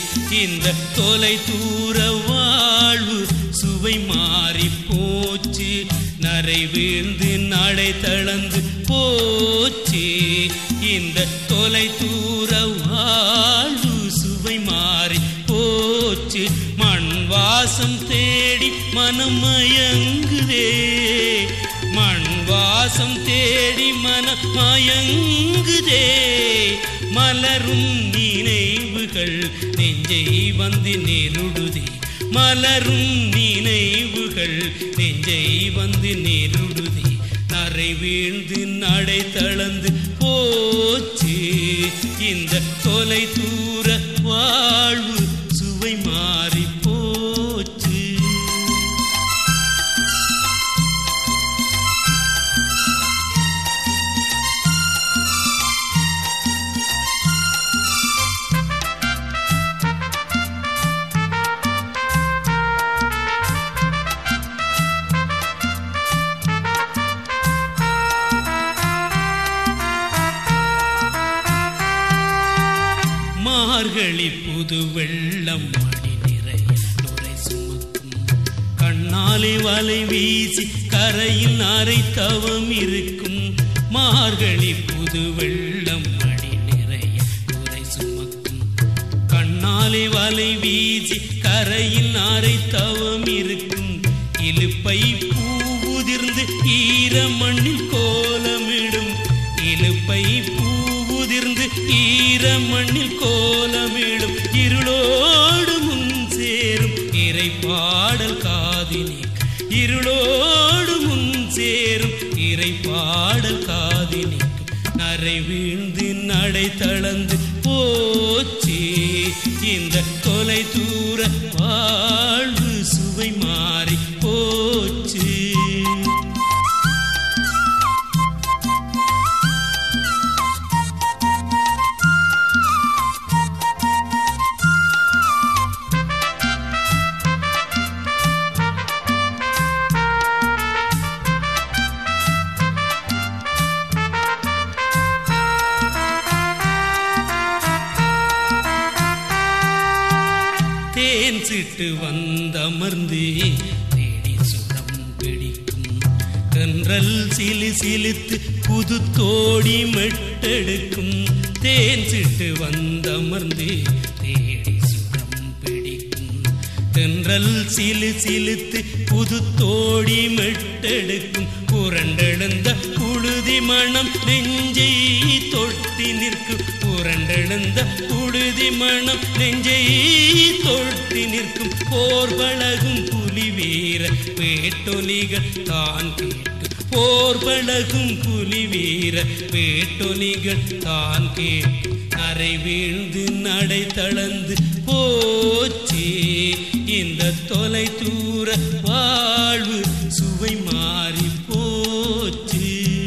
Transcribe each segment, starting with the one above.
இந்த தொலை தூர வாழ்வு சுவை மாறி போச்சு நரை வீழ்ந்து நடை தளர்ந்து போச்சு இந்த தொலை தூர வாழ்வு சுவை மாறி போச்சு மண் வாசம் தேடி மனம் மயங்குதே மண் வாசம் தேடி மனம் மயங்குதே மலரும் நினைவுகள் நெஞ்சை வந்து நெருடுதே மலரும் நினைவுகள் நெஞ்சை வந்து நெருடுதே நரை வீழ்ந்து நடை தளர்ந்து போச்சு இந்த தொலை தூர வாழ்வு சுவை மாறி போச்சு மார்கழி புது வெள்ளம் மணி நிறைய நுரை சுமக்கும் கண்ணாலே வலை வீசி கரையில் அரை தவம் இருக்கும் மார்கழி புது வெள்ளம் மணி நிறைய நுரை சுமக்கும் கண்ணாலே வலை வீசி கரையில் அரை தவம் இருக்கும் இலுப்பை பூவுதிர்ந்து ஈர மண்ணில் கோலமிடும் இலுப்பை பூவுதிர்ந்து ஈர மண்ணில் கோலமிடும் இருளோடு முன் சேரும் இறை பாடல் காதினே இருளோடு முன் சேரும் இறை பாடல் காதினிக்கும் நரை வீழ்ந்து நடை தளர்ந்து போச்சு இந்த தொலை தூர வாழ்வு சுவை மாறி போச்சு தேன் சிட்டு வந்தமர்ந்து தேடி சுரம் பிடிக்கும் தென்றல் சிலு சிலித்து புது தோடி மெட்டெடுக்கும் தேன் சிட்டு வந்தமர்ந்து தேடி சுரம் பிடிக்கும் தென்றல் சிலு சிலித்து புது தோடி மெட்டெடுக்கும் புரண்டெழுந்த புழுதி மணம் நெஞ்சை தொட்டி நிற்கும் புரண்டெழுந்த புழுதி மணம் நெஞ்சை தொட்டி நிற்கும் போர் பழகும் புலி வீர வேட்டொலிகள் தான் கேட்கும் போர் பழகும் புலி வீர வேட்டொலிகள் தான் கேட்கும் அரை வீழ்ந்து நடை தளர்ந்து போச்சே இந்த தொலை தூர வாழ்வு சுவை மாறி போச்சு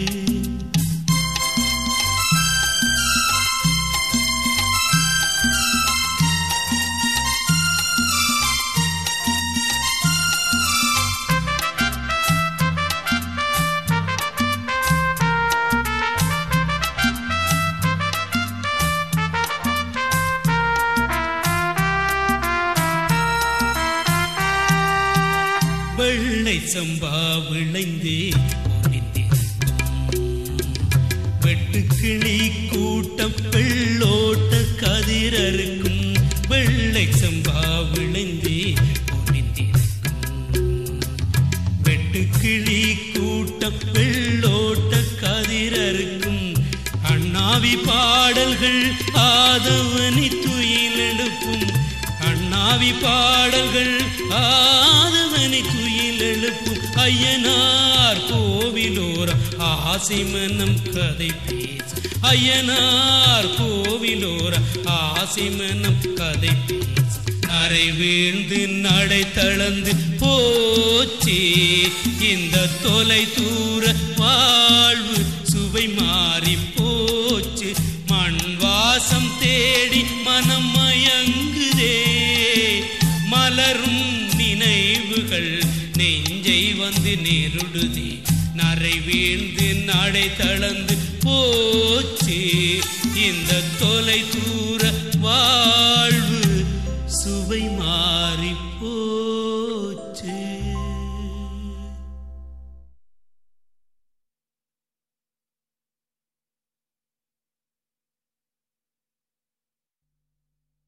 வெள்ளை சம்பா விளைந்தே பொலிந்திருக்கும் வெட்டுக்கிளி கூட்டம் வெள்ளோட்ட கதிரறுக்கும் வெள்ளை சம்பா விளைந்தே பொலிந்திருக்கும் வெட்டுக்கிளி கூட்டம் வெள்ளோட்ட கதிரறுக்கும் அண்ணாவி பாடல்கள் ஆதவனி துயிலெடுக்கும் அண்ணாவி பாடல்கள் ஆதவனி துயிலெழுப்பும் ஐயனார் கோவிலோரம் ஆசிமனம் கதை பேச ஐயனார் கோவிலோரம் ஆசிமனம் கதை பேச அரை வீழ்ந்து நடை தளர்ந்து போச்சே இந்த தொலை தூர வாழ்வு சுவை மாறி போச்சு மண் வாசம் தேடி மனம் மயங்குதே மலரும் நினைவுகள் நெஞ்சை வந்து நெருடுதே நரை வீழ்ந்து நடை தளர்ந்து போச்சு இந்த தொலை தூர வாழ்